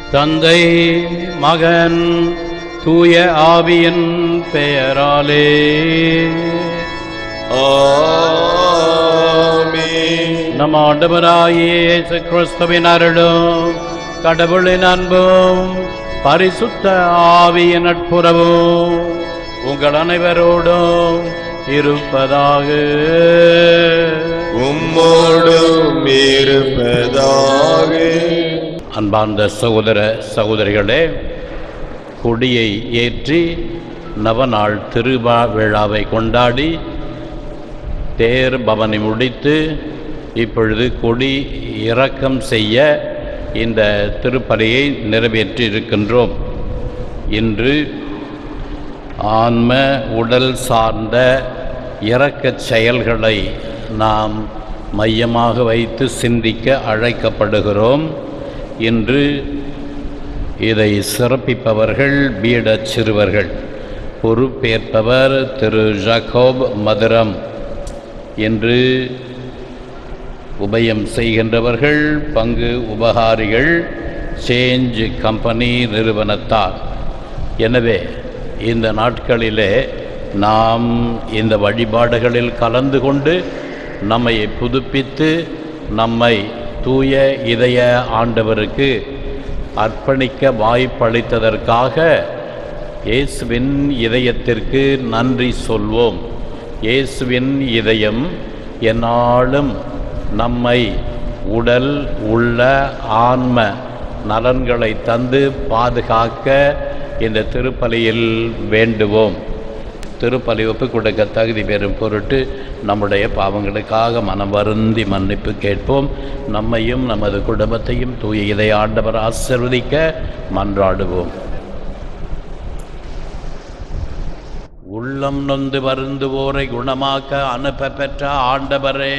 தந்தை மகன் தூய ஆவியின் பெயராலே ஆமென். நம் ஆண்டவராகிய இயேசு கிறிஸ்துவின் அருளும் கடவுளின் அன்பும் பரிசுத்த ஆவியின் நட்புறவும் உங்கள் அனைவரோடும் இருப்பதாக உம்மோடும் இருப்பதாக அன்பார்ந்த சகோதர சகோதரிகளே கொடியை ஏற்றி நவநாள் திருவா விழாவை கொண்டாடி தேர் பவனி முடித்து இப்பொழுது கொடி இறக்கம் செய்ய இந்த திருப்பலியை நிறைவேற்றி இருக்கின்றோம் இன்று ஆன்ம உடல் சார்ந்த இரக்கச் செயல்களை நாம் மையமாக வைத்து சிந்திக்க அழைக்கப்படுகிறோம் இன்று இதை சிறப்பிப்பவர்கள் பீடச் சிறுவர்கள் பொறுப்பேற்பவர் திரு ஜாக்கோப் மதுரம் என்று உபயம் செய்கின்றவர்கள் பங்கு உபகாரிகள் சேஞ்ச் கம்பெனி நிறுவனத்தார் எனவே இந்த நாட்களிலே நாம் இந்த வழிபாடுகளில் கலந்து கொண்டு நம்மை புதுப்பித்து நம்மை தூய இதய ஆண்டவருக்கு அர்ப்பணிக்க வாய்ப்பளித்ததற்காக இயேசுவின் இதயத்திற்கு நன்றி சொல்வோம் இயேசுவின் இதயம் எந்நாளும் நம்மை உடல் உள்ள ஆன்ம நலன்களை தந்து பாதுகாக்க இந்த திருப்பலியில் வேண்டுவோம் திருப்பலி ஒப்பு கொடுக்க தகுதி பெறும் பொருட்டு நம்முடைய பாவங்களுக்காக மனம் வருந்தி மன்னிப்பு கேட்போம் நம்மையும் நமது குடும்பத்தையும் தூய இதை ஆண்டவர் ஆசிர்வதிக்க மன்றாடுவோம் உள்ளம் நொந்து வருந்துவோரை குணமாக்க அனுப்ப பெற்ற ஆண்டவரே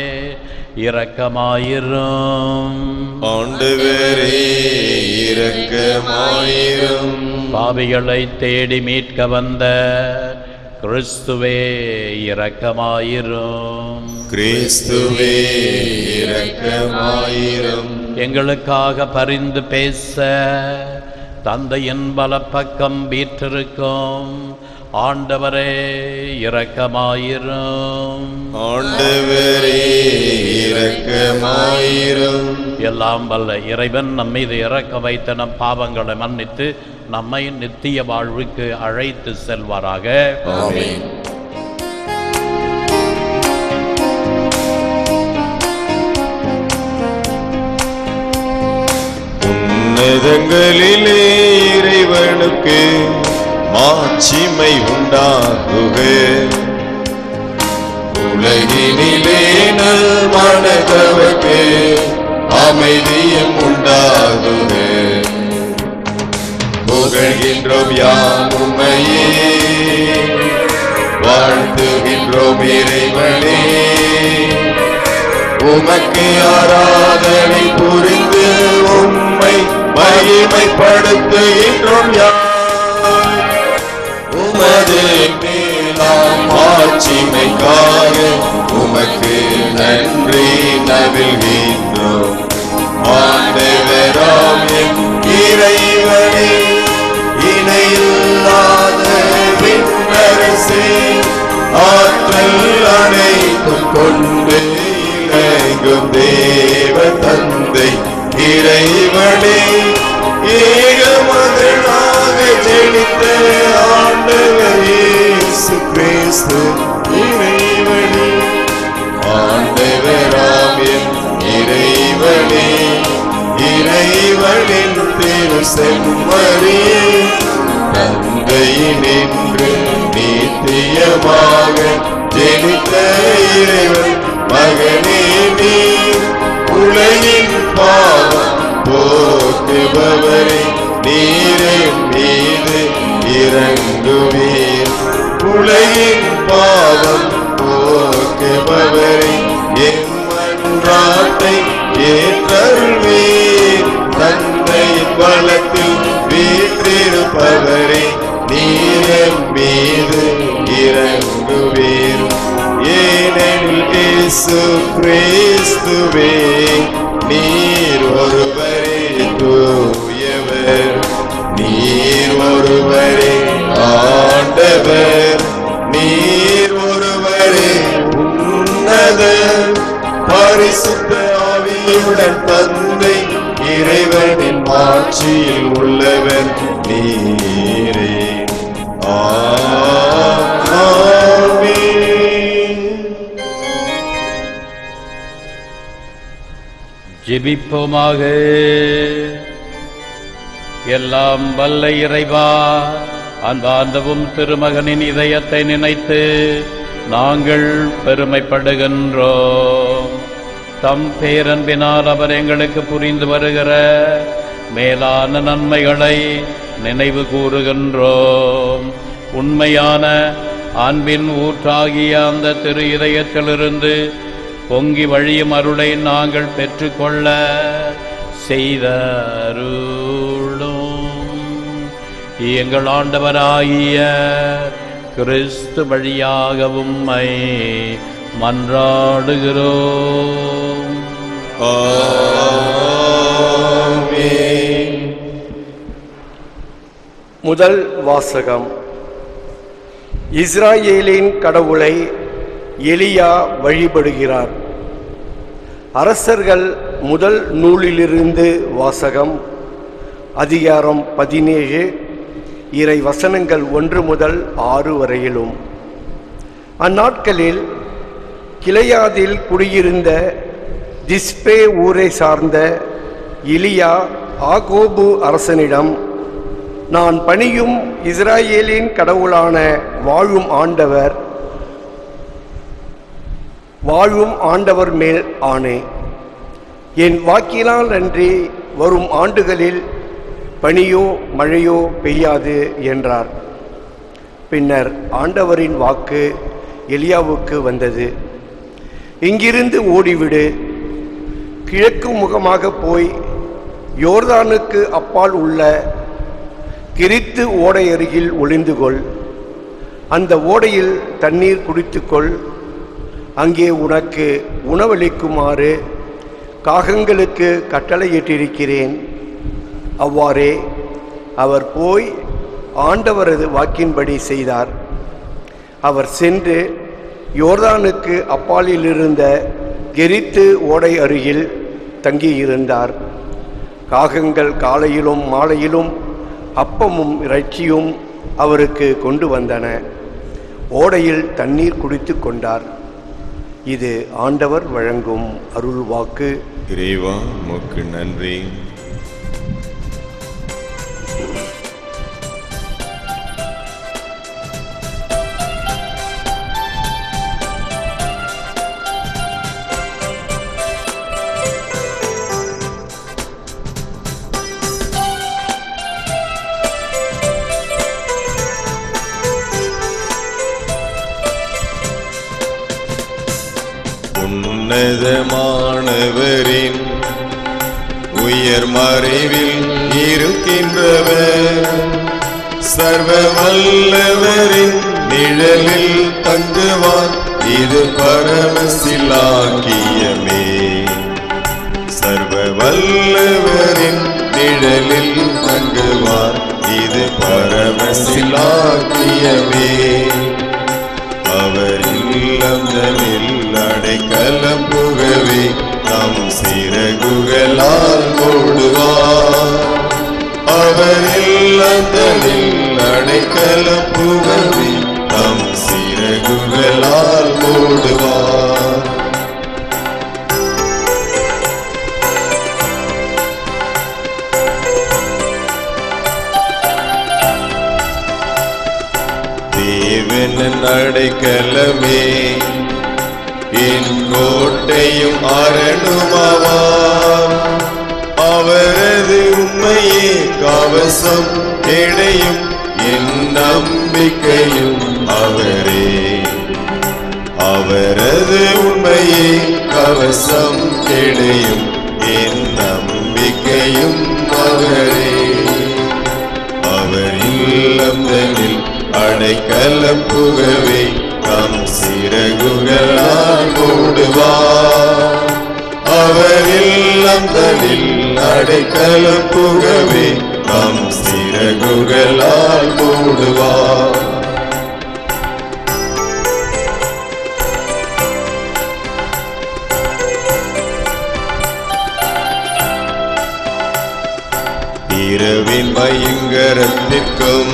இரக்கமாயிரும் ஆண்டவரே இரக்கமாயிரும் பாவிகளை தேடி மீட்க வந்த கிறிஸ்துவே இரக்கமாயிரும் கிறிஸ்துவே இரக்கமாயிரும் எங்களுக்காக பரிந்து பேச தந்தையின் பலப்பக்கம் வீற்றிருக்கும் ஆண்டவரே இரக்கமாயிரும் ஆண்டவரே இரக்கமாயிரும் எல்லாம் வல்ல இறைவன் நம் மீது இறக்க வைத்த நம் பாவங்களை மன்னித்து நம்மை நித்திய வாழ்வுக்கு அழைத்து செல்வாராக ஆமென் உன்னதங்களிலே இறைவனுக்கு மாட்சிமை உண்டாகுக உலகினிலே நல் மனதவர்க்கு அமைதியும் உண்டாகுக புகழ்கின்றோம் யாம் உம்மையே வாழ்த்துகின்றோம் இறைவனே உமக்கு ஆராதனை புரிந்து உம்மை மகிமைப்படுத்துகின்றோம் யாம் உமது மேலாம் ஆட்சிமைக்காக உமக்கு நன்றி நவிழ்கின்றோம் ஆண்டவராம் எம் இறைவனே இணையில்லாத விண்ணரசே ஆற்றல் அனைத்தும் கொண்டு இலங்கும் தேவ தந்தை இறைவனே ஏகமகனாக ஜெனித்த ஆண்டவர் இயேசு கிறிஸ்து இறைவனே ஆண்டவராம் என் இறைவனே இறைவனின் திரு செம்மறியே தந்தையினின்று நித்தியமாக ஜெனித்த இறைவன் மகனே நீ உலகின் பாவம் போக்குபவரே நீரின் மீது இறங்குவீர் உலகின் பாவம் போக்குபவரே என் மன்றாட்டை ஏற்றருள்வீர் தந்தையின் வளத்தில் வீற்றிருப்பவரே நீரம் மீது இறங்குவீர் ஏனெனில் இயேசு கிறிஸ்துவே நீர் ஒருவரே தூயவர் ஆட்சியில் உள்ளவர் நீரே ஆமென். ஜெபிப்போமாக எல்லாம் வல்ல இறைவா அன்பார்ந்தவும் திருமகனின் இதயத்தை நினைத்து நாங்கள் பெருமைப்படுகின்றோம் தம் பேரன்பினால் அவர் எங்களுக்கு புரிந்து வருகிற மேலான நன்மைகளை நினைவு கூறுகின்றோம் உண்மையான அன்பின் ஊற்றாகிய அந்த திரு இதயத்திலிருந்து பொங்கி வழியும் அருளை நாங்கள் பெற்றுக்கொள்ள செய்தருளும் எங்கள் ஆண்டவராகிய கிறிஸ்து வழியாக உம்மை மன்றாடுகிறோம் ஆமென். முதல் வாசகம் இஸ்ராயேலின் கடவுளை எலியா வழிபடுகிறார் அரசர்கள் முதல் நூலிலிருந்து வாசகம் அதிகாரம் பதினேழு இறை வசனங்கள் ஒன்று முதல் ஆறு வரையிலும் அந்நாட்களில் கிளையாதில் குடியிருந்த திஸ்பே ஊரை சார்ந்த இலியா ஆகோபு அரசனிடம் நான் பணியும் இஸ்ராயேலின் கடவுளான வாழும் ஆண்டவர் வாழும் ஆண்டவர் மேல் ஆணை என் வாக்கினால் அன்றி வரும் ஆண்டுகளில் பனியோ மழையோ பெய்யாது என்றார் பின்னர் ஆண்டவரின் வாக்கு எலியாவுக்கு வந்தது இங்கிருந்து ஓடிவிடு கிழக்கு முகமாக போய் யோர்தானுக்கு அப்பால் உள்ள கிரித்து ஓடை அருகில் ஒளிந்து கொள் அந்த ஓடையில் தண்ணீர் குடித்துக்கொள் அங்கே உனக்கு உணவளிக்குமாறு காகங்களுக்கு கட்டளையிட்டிருக்கிறேன் அவ்வாறே அவர் போய் ஆண்டவரது வாக்கின்படி செய்தார் அவர் சென்று யோர்தானுக்கு அப்பாலில் இருந்த கெரித்து ஓடை அருகில் தங்கியிருந்தார் காகங்கள் காலையிலும் மாலையிலும் அப்பமும் இறைச்சியும் அவருக்கு கொண்டு வந்தன ஓடையில் தண்ணீர் குடித்து கொண்டார் இது ஆண்டவர் வழங்கும் அருள் வாக்கு இறைவா உமக்கு நன்றி உன்னதமானவரின் உயர் மறைவில் இருக்கின்றவர் சர்வ வல்லவரின் நிழலில் தங்குவார் இது பரமசிலாக்கியமே சர்வ வல்லவரின் நிழலில் தங்குவார் இது பரமசிலாக்கியமே அவர் இல்லந்தனில் அடைக்கலம் புகவே நம் சிறகுகளால் மூடுவார் அவர் இல்லந்தனில் அடைக்கலம் புகவே நம் சிறகுகளால் மூடுவார் தேவனின் அடைக்கலமே என் கோட்டையும் அரணுமாவார் அவரது உண்மையே கவசம் கிடையும் என் நம்பிக்கையும் அவரே அவரது உண்மையே கவசம் கிடையும் என் நம்பிக்கையும் அவரே அவர் இல்லந்தனில் அடைக்கலம் புகவே தம் சிறகுகளால் மூடுவார் அவர் இல்லந்தனில் அடைக்கலம் புகவே தம் சிறகுகளால் மூடுவார் இரவின் பயங்கரத்திற்கும்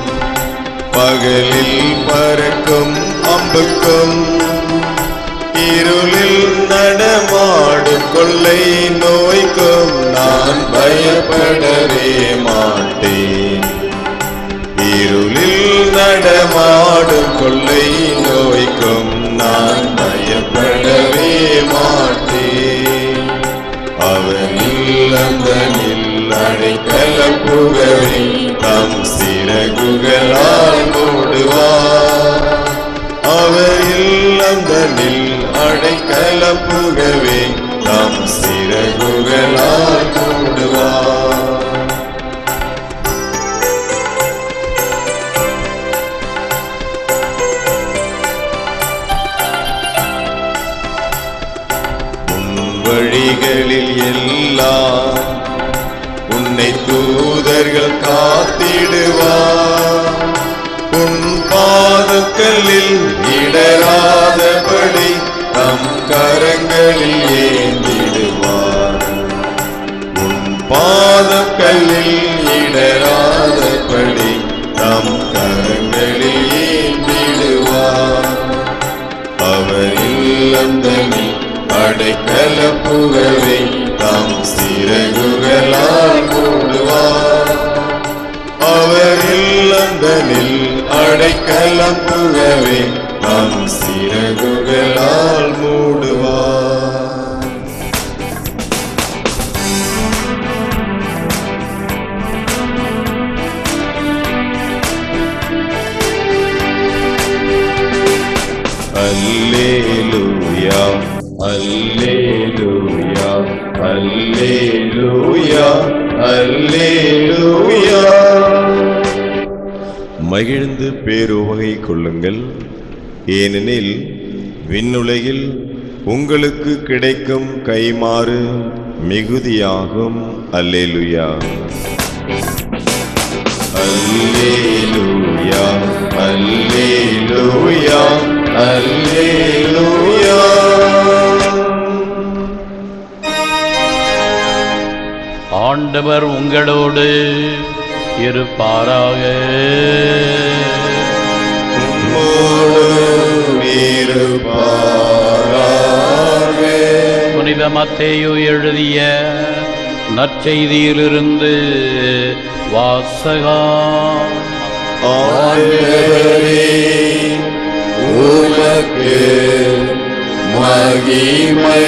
பகலில் பறக்கும் அம்புக்கும் இருளில் நடமாடும் கொள்ளை நோய்க்கும் நான் பயப்படவே மாட்டேன் இருளில் நடமாடும் கொள்ளை நோய்க்கும் நான் பயப்படவே மாட்டேன் அவன் இல்லந்தனில் அடைக்கலம் புகழை தம் சிறகுகளால் மூடுவார் அவர் இல்லந்தனில் அடைக்கலம் புகவே தம் சிறகுகளால் மூடுவார் உன் வழிகளில் எல்லாம் உன்னை தூதர்கள் காத்திடுவார் உன் பாதக்கல்லில் இடராதபடி தம் கரங்களில் ஏந்திடுவார் உன் பாதக்கல்லில் இடராதபடி தம் கரங்களில் ஏந்திடுவார் அவர் இல்லந்தனில் அடைக்கல புகழை தாம் சிறகுகளால் மூடுவார் அவர் இல்லந்தனில் அடைக்கலம் புகவே தாம் சிறகுகளால் மூடுவார் அல்லேலூயா அல்லேலூயா அல்லேலூயா அல்லேலூயா மகிழ்ந்து பேருவகை கொள்ளுங்கள் ஏனெனில் விண்ணுலகில் உங்களுக்கு கிடைக்கும் கைமாறு மிகுதியாகும் அல்லேலூயா அல்லேலூயா அல்லேலூயா அல்லேலூயா ஆண்டவர் உங்களோடு இருப்பாராக உம்மோடும் இருப்பாராக. புனித மத்தேயு எழுதிய நற்செய்தியிலிருந்து வாசகம் ஆண்டவரே, உமக்கு மகிமை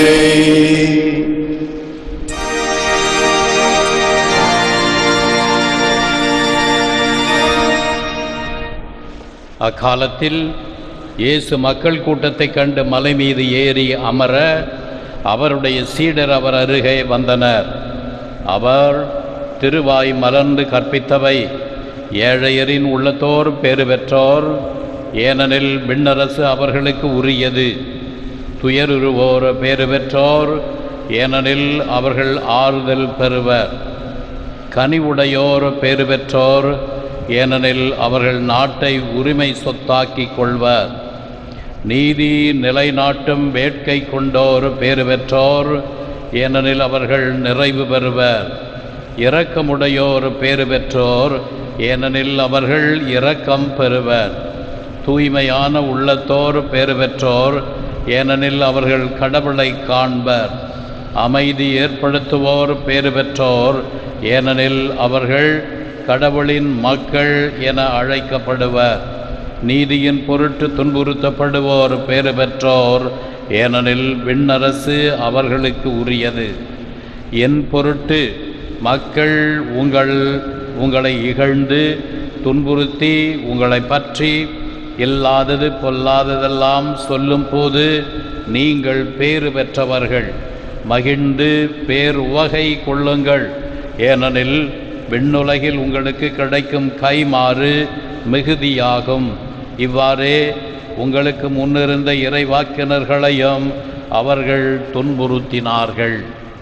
அக்காலத்தில் இயேசு மக்கள் கூட்டத்தைக் கண்டு மலை மீது ஏறி அமர அவருடைய சீடர் அவர் அருகே வந்தனர் அவர் திருவாய் மலர்ந்து கற்பித்தவை ஏழையரின் உள்ளத்தோர் பேறு பெற்றோர் ஏனெனில் விண்ணரசு அவர்களுக்கு உரியது துயருருவோர் பேறு பெற்றோர் ஏனெனில் அவர்கள் ஆறுதல் பெறுவர் கனிவுடையோர் பேறு பெற்றோர் ஏனெனில் அவர்கள் நாட்டை உரிமை சொத்தாக்கிக் கொள்வர் நீதி நிலைநாட்டும் வேட்கை கொண்டோர் பேறு பெற்றோர் ஏனெனில் அவர்கள் நிறைவு பெறுவர் இரக்கமுடையோர் பேறு பெற்றோர் ஏனெனில் அவர்கள் இரக்கம் பெறுவர் தூய்மையான உள்ளத்தோர் பேறு பெற்றோர் ஏனெனில் அவர்கள் கடவுளை காண்பர் அமைதி ஏற்படுத்துவோர் பேறு பெற்றோர் ஏனெனில் அவர்கள் கடவுளின் மக்கள் என அழைக்கப்படுவர் நீதியின் பொருட்டு துன்புறுத்தப்படுவோர் பேறு பெற்றோர் ஏனெனில் விண்ணரசு அவர்களுக்கு உரியது என் பொருட்டு மக்கள் உங்கள் உங்களை இகழ்ந்து துன்புறுத்தி உங்களை பற்றி இல்லாதது பொல்லாததெல்லாம் சொல்லும்போது நீங்கள் பேறு பெற்றவர்கள் மகிழ்ந்து பேர் உவகை கொள்ளுங்கள் ஏனெனில் விண்ணுலகில் உங்களுக்கு கிடைக்கும் கைமாறு மிகுதியாகும் இவ்வாறே உங்களுக்கு முன்னிருந்த இறைவாக்கினர்களையும் அவர்கள் துன்புறுத்தினார்கள்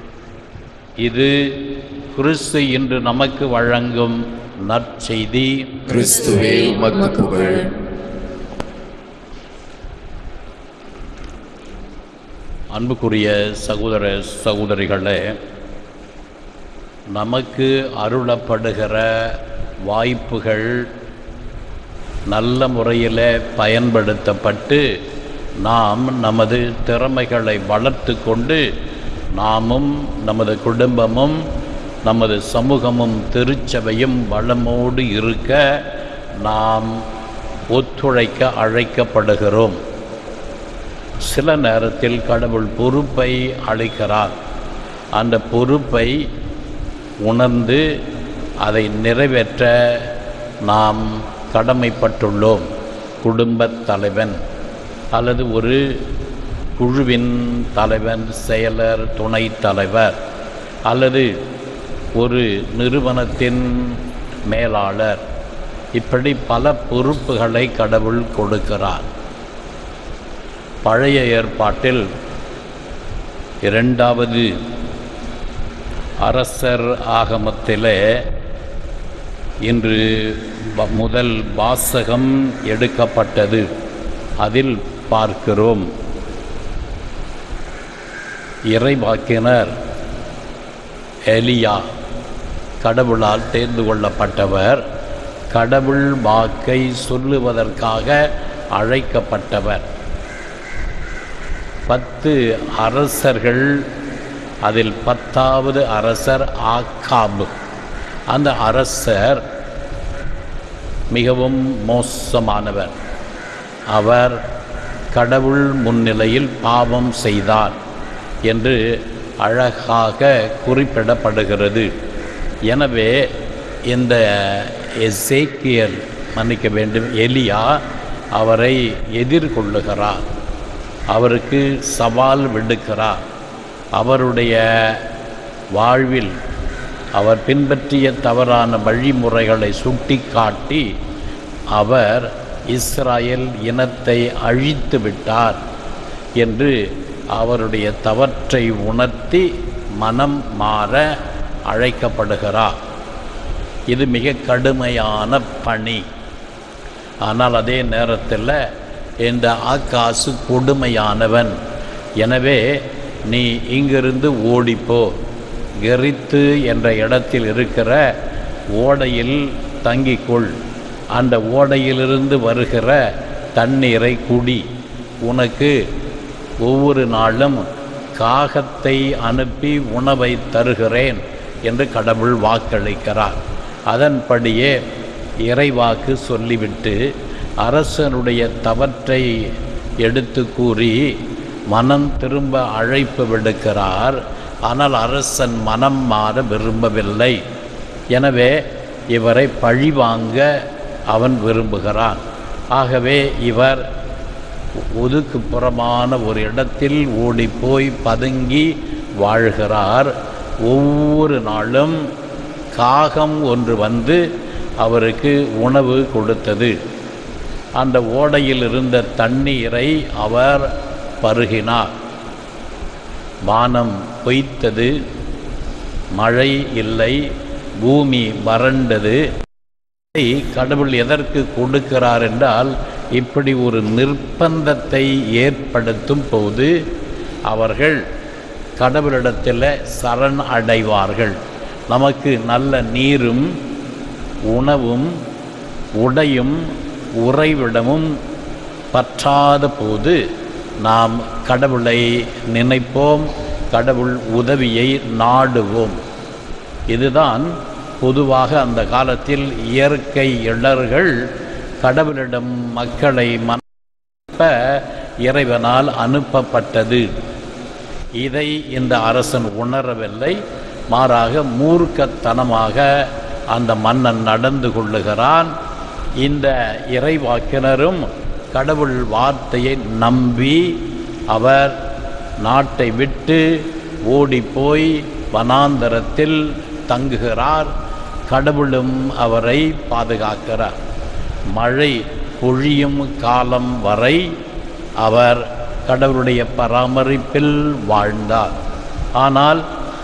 இது கிறிஸ்து இன்று நமக்கு வழங்கும் நற்செய்தி கிறிஸ்துவே உமக்கு புகழ் அன்புக்குரிய சகோதர சகோதரிகளே நமக்கு அருளப்படுகிற வாய்ப்புகள் நல்ல முறையில் பயன்படுத்தப்பட்டு நாம் நமது திறமைகளை வளர்த்து கொண்டு நாமும் நமது குடும்பமும் நமது சமூகமும் திருச்சபையும் வளமோடு இருக்க நாம் ஒத்துழைக்க அழைக்கப்படுகிறோம் சில நேரத்தில் கடவுள் பொறுப்பை அளிக்கிறார் அந்த பொறுப்பை உணர்ந்து அதை நிறைவேற்ற நாம் கடமைப்பட்டுள்ளோம் குடும்பத் தலைவன் அல்லது ஒரு குழுவின் தலைவன் செயலர் துணைத் தலைவர் அல்லது ஒரு நிறுவனத்தின் மேலாளர் இப்படி பல பொறுப்புகளை கடவுள் கொடுக்கிறார் பழைய ஏற்பாட்டில் இரண்டாவது அரசர் ஆகமத்திலே இன்று வ- முதல் வாசகம் எடுக்கப்பட்டது அதில் பார்க்கிறோம் இறைவாக்கினர் எலியா கடவுளால் தேர்ந்து கொள்ளப்பட்டவர் கடவுள் வாக்கை சொல்லுவதற்காக அழைக்கப்பட்டவர் பத்து அரசர்கள் அதில் பத்தாவது அரசர் ஆக்காபு அந்த அரசர் மிகவும் மோசமானவர் அவர் கடவுள் முன்னிலையில் பாவம் செய்தார் என்று அழகாக குறிப்பிடப்படுகிறது எனவே இந்த எசேக்கியல் மன்னிக்க வேண்டும் எலியா அவரை எதிர்கொள்ளுகிறார் அவருக்கு சவால் விடுக்கிறார் அவருடைய வாழ்வில் அவர் பின்பற்றிய தவறான வழிமுறைகளை சுட்டிக்காட்டி அவர் இஸ்ராயேல் இனத்தை அழித்து விட்டார் என்று அவருடைய தவற்றை உணர்த்தி மனம் மாற அழைக்கப்படுகிறார் இது மிக கடுமையான பணி ஆனால் அதே நேரத்தில் இந்த ஆகாசு கொடுமையானவன் எனவே நீ இங்கிருந்து ஓடிப்போ கெரித்து என்ற இடத்தில் இருக்கிற ஓடையில் தங்கிக்கொள் அந்த ஓடையிலிருந்து வருகிற தண்ணீரை குடி உனக்கு ஒவ்வொரு நாளும் காகத்தை அனுப்பி உணவை தருகிறேன் என்று கடவுள் வாக்களிக்கிறார் அதன்படியே இறைவாக்கு சொல்லிவிட்டு அரசனுடைய தவற்றை எடுத்து கூறி மனம் திரும்ப அழைப்பு விடுக்கிறார் ஆனால் அரசன் மனம் மாற விரும்பவில்லை எனவே இவரை பழிவாங்க அவன் விரும்புகிறான் ஆகவே இவர் ஒதுக்குப்புறமான ஒரு இடத்தில் ஓடிப்போய் பதுங்கி வாழ்கிறார் ஒவ்வொரு நாளும் காகம் ஒன்று வந்து அவருக்கு உணவு கொடுத்தது அந்த ஓடையில் இருந்த தண்ணீரை அவர் பருகினார் வானம் பொய்த்தது மழை இல்லை பூமி வறண்டது இதை கடவுள் எதற்கு கொடுக்கிறார் என்றால் இப்படி ஒரு நிர்பந்தத்தை ஏற்படுத்தும் போது அவர்கள் கடவுளிடத்தில் சரண் அடைவார்கள் நமக்கு நல்ல நீரும் உணவும் உடையும் உறைவிடமும் பற்றாத போது நாம் கடவுளை நினைப்போம் கடவுள் உதவியை நாடுவோம் இதுதான் பொதுவாக அந்த காலத்தில் இயற்கை இடர்கள் கடவுளிடம் மக்களை மனப்ப இறைவனால் அனுப்பப்பட்டது இதை இந்த அரசன் உணரவில்லை மாறாக மூர்க்கத்தனமாக அந்த மன்னன் நடந்து கொள்ளுகிறான் இந்த இறைவாக்கினரும் கடவுள் வார்த்தையை நம்பி அவர் நாட்டை விட்டு ஓடிப்போய் வனாந்தரத்தில் தங்குகிறார் கடவுளும் அவரை பாதுகாக்கிறார் மழை பொழியும் காலம் வரை அவர் கடவுளுடைய பராமரிப்பில் வாழ்ந்தார் ஆனால்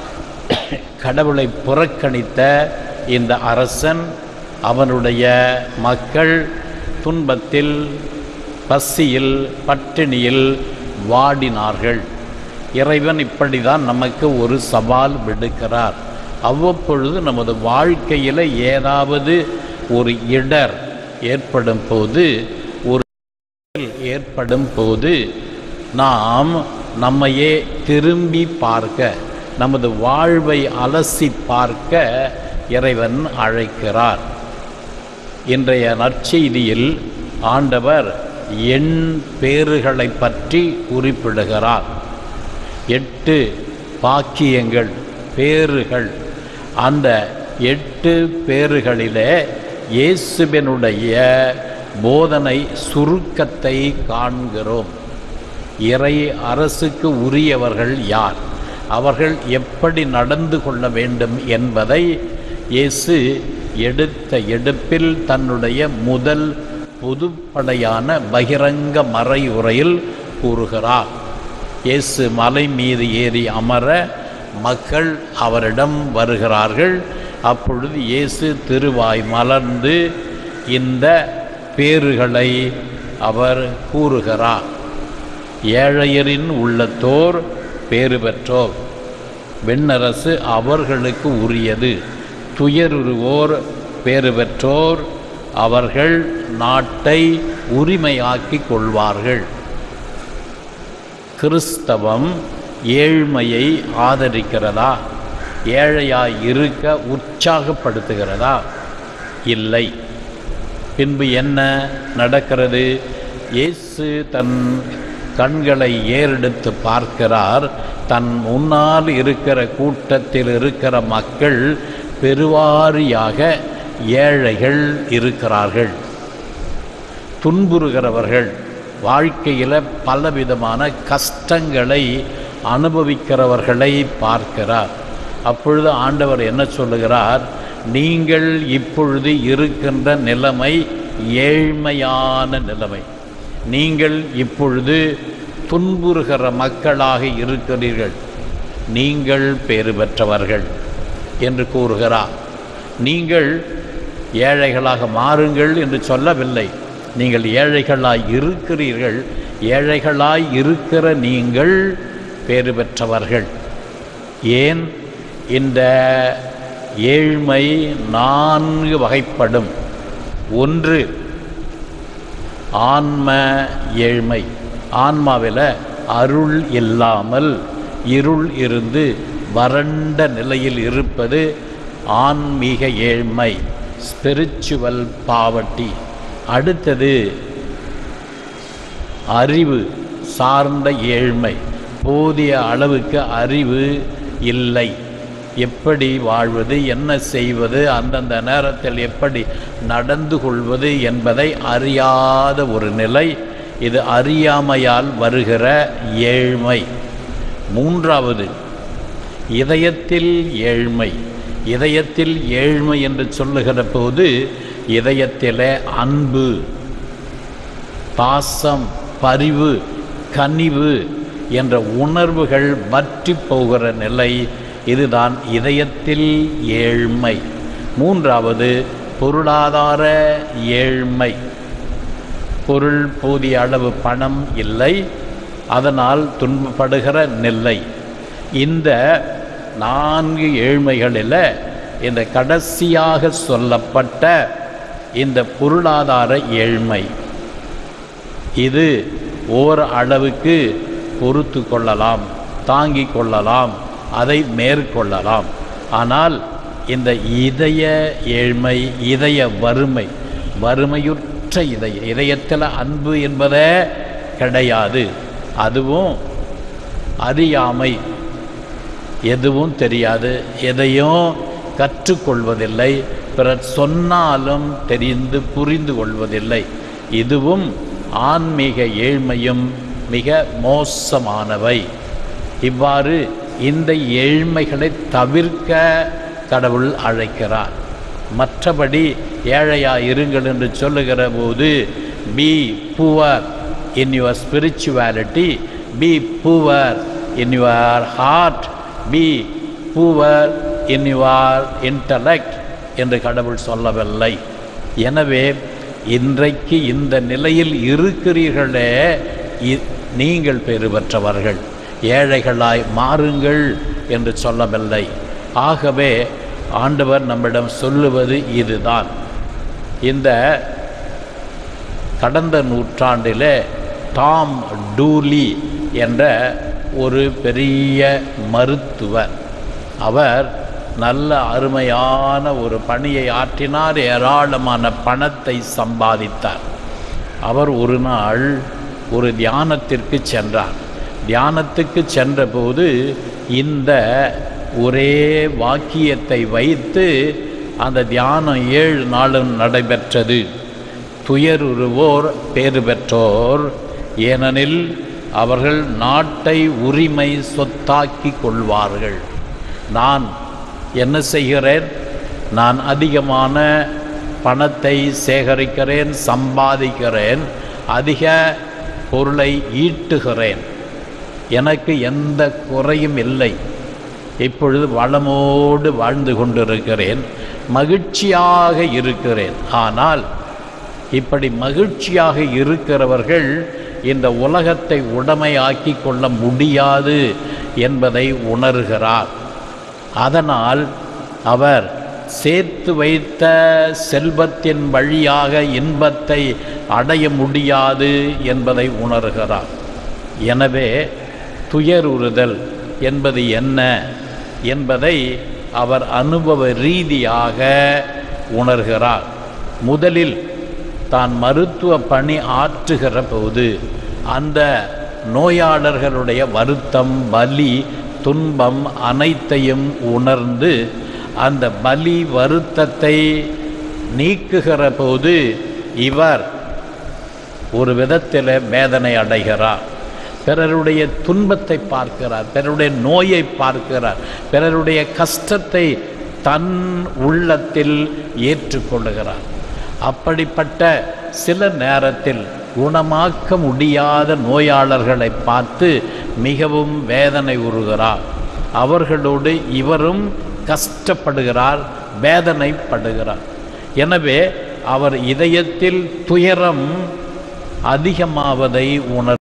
கடவுளை புறக்கணித்த இந்த அரசன் அவனுடைய மக்கள் துன்பத்தில் பசியில் பட்டினியில் வாடினார்கள் இறைவன் இப்படிதான் நமக்கு ஒரு சவால் விடுக்கிறார் அவ்வப்பொழுது நமது வாழ்க்கையில் ஏதாவது ஒரு இடர் ஏற்படும் போது ஒரு ஏற்படும் போது நாம் நம்மையே திரும்பி பார்க்க நமது வாழ்வை அலசி பார்க்க இறைவன் அழைக்கிறார் இன்றைய நற்செய்தியில் ஆண்டவர் எண் பேறுகளை பற்றி குறிப்பிடுகிறார் எட்டு பாக்கியங்கள் பேறுகள் அந்த எட்டு பேறுகளிலே இயேசுவினுடைய போதனை சுருக்கத்தை காண்கிறோம் இறை அரசுக்கு உரியவர்கள் யார் அவர்கள் எப்படி நடந்து கொள்ள வேண்டும் என்பதை இயேசு எடுத்த எடுப்பில் தன்னுடைய முதல் பொதுப்படையான பகிரங்க மறையுரையில் கூறுகிறார் இயேசு மலை மீது ஏறி அமர மக்கள் அவரிடம் வருகிறார்கள் அப்பொழுது இயேசு திருவாய் மலர்ந்து இந்த பேறுகளை அவர் கூறுகிறார் ஏழையரின் உள்ளத்தோர் பேறு பெற்றோர் வெண்ணரசு அவர்களுக்கு உரியது துயருருவோர் பேறு பெற்றோர் அவர்கள் நாட்டை உரிமையாக்கிக் கொள்வார்கள் கிறிஸ்தவம் ஏழ்மையை ஆதரிக்கிறதா ஏழையாய் இருக்க உற்சாகப்படுத்துகிறதா இல்லை பின்பு என்ன நடக்கிறது இயேசு தன் கண்களை ஏறெடுத்து பார்க்கிறார் தன் முன்னால் இருக்கிற கூட்டத்தில் இருக்கிற மக்கள் பெருவாரியாக ஏழைகள் இருக்கிறார்கள் துன்புறுகிறவர்கள் வாழ்க்கையில் பலவிதமான கஷ்டங்களை அனுபவிக்கிறவர்களை பார்க்கிறார் அப்பொழுது ஆண்டவர் என்ன சொல்லுகிறார் நீங்கள் இப்பொழுது இருக்கின்ற நிலைமை ஏழ்மையான நிலைமை நீங்கள் இப்பொழுது துன்புறுகிற மக்களாக இருக்கிறீர்கள் நீங்கள் பேறு பெற்றவர்கள் என்று கூறுகிறார் நீங்கள் ஏழைகளாக மாறுங்கள் என்று சொல்லவில்லை நீங்கள் ஏழைகளாய் இருக்கிறீர்கள் ஏழைகளாய் இருக்கிற நீங்கள் பேறு பெற்றவர்கள் ஏன் இந்த ஏழ்மை நான்கு வகைப்படும் ஒன்று ஆன்ம ஏழ்மை ஆன்மாவில் அருள் இல்லாமல் இருள் இருந்து வறண்ட நிலையில் இருப்பது ஆன்மீக ஏழ்மை ஸ்பிரிச்சுவல் பாவட்டி அடுத்தது அறிவு சார்ந்த ஏழ்மை போதிய அளவுக்கு அறிவு இல்லை எப்படி வாழ்வது என்ன செய்வது அந்தந்த நேரத்தில் எப்படி நடந்து கொள்வது என்பதை அறியாத ஒரு நிலை இது அறியாமையால் வருகிற ஏழ்மை மூன்றாவது இதயத்தில் ஏழ்மை இதயத்தில் ஏழ்மை என்று சொல்லுகிற போது இதயத்திலே அன்பு பாசம் பரிவு கனிவு என்ற உணர்வுகள் வற்றி போகிற நிலை இதுதான் இதயத்தில் ஏழ்மை மூன்றாவது பொருளாதார ஏழ்மை பொருள் போதிய அளவு பணம் இல்லை அதனால் துன்பப்படுகிற நிலை இந்த நான்கு ஏழ்மைகளில் இந்த கடைசியாக சொல்லப்பட்ட இந்த பொருளாதார ஏழ்மை இது ஓர் அளவுக்கு பொறுத்து கொள்ளலாம் தாங்கிக் கொள்ளலாம் அதை மேற்கொள்ளலாம் ஆனால் இந்த இதய ஏழ்மை இதய வறுமை வறுமையுற்ற இதய இதயத்தில் அன்பு என்பதே கிடையாது அதுவும் அறியாமை எதுவும் தெரியாது எதையும் கற்றுக்கொள்வதில்லை பிறர் சொன்னாலும் தெரிந்து புரிந்து கொள்வதில்லை இதுவும் ஆன்மீக ஏழ்மையும் மிக மோசமானவை இவ்வாறு இந்த ஏழ்மைகளை தவிர்க்க கடவுள் அழைக்கிறார் மற்றபடி ஏழையா இருங்கள் என்று சொல்லுகிற போது be poor in your spirituality be poor in your heart be poor in your intellect என்று கடவுள் சொல்லவில்லை எனவே இன்றைக்கு இந்த நிலையில் இருக்கிறீர்களே இ- நீங்கள் பெறு பெற்றவர்கள் ஏழைகளாய் மாறுங்கள் என்று சொல்லவில்லை ஆகவே ஆண்டவர் நம்மிடம் சொல்லுவது இதுதான் இந்த கடந்த நூற்றாண்டிலே டாம் டூலி என்ற ஒரு பெரிய மருத்துவர் அவர் நல்ல அருமையான ஒரு பணியை ஆற்றினார் ஏராளமான பணத்தை சம்பாதித்தார் அவர் ஒரு நாள் ஒரு தியானத்திற்கு சென்றார் தியானத்துக்கு சென்றபோது இந்த ஒரே வாக்கியத்தை வைத்து அந்த தியானம் ஏழு நாளும் நடைபெற்றது துயருருவோர் பேறு பெற்றோர் ஏனெனில் அவர்கள் நாட்டை உரிமை சொத்தாக்கி கொள்வார்கள் நான் என்ன செய்கிறேன் நான் அதிகமான பணத்தை சேகரிக்கிறேன் சம்பாதிக்கிறேன் அதிக பொருளை ஈட்டுகிறேன் எனக்கு எந்த குறையும் இல்லை இப்பொழுது வளமோடு வாழ்ந்து கொண்டிருக்கிறேன் மகிழ்ச்சியாக இருக்கிறேன் ஆனால் இப்படி மகிழ்ச்சியாக இருக்கிறவர்கள் இந்த உலகத்தை உடமையாக்கி கொள்ள முடியாது என்பதை உணர்கிறார் அதனால் அவர் சேர்த்து வைத்த செல்வத்தின் வழியாக இன்பத்தை அடைய முடியாது என்பதை உணர்கிறார் எனவே துயருறுதல் என்பது என்ன என்பதை அவர் அனுபவ ரீதியாக உணர்கிறார் முதலில் தான் மருத்துவ பணி ஆற்றுகிற போது அந்த நோயாளர்களுடைய வருத்தம் வலி துன்பம் அனைத்தையும் உணர்ந்து அந்த பலி வருத்தத்தை நீக்குகிற போது இவர் ஒரு விதத்தில் வேதனை அடைகிறார் பிறருடைய துன்பத்தை பார்க்கிறார் பிறருடைய நோயை பார்க்கிறார் பிறருடைய கஷ்டத்தை தன் உள்ளத்தில் ஏற்றுக்கொள்ளுகிறார் அப்படிப்பட்ட சில நேரத்தில் குணமாக்க முடியாத நோயாளர்களை பார்த்து மிகவும் வேதனை உறுகிறார் அவர்களோடு இவரும் கஷ்டப்படுகிறார் வேதனைப்படுகிறார் எனவே அவர் இதயத்தில் துயரம் அதிகமாவதை உணர்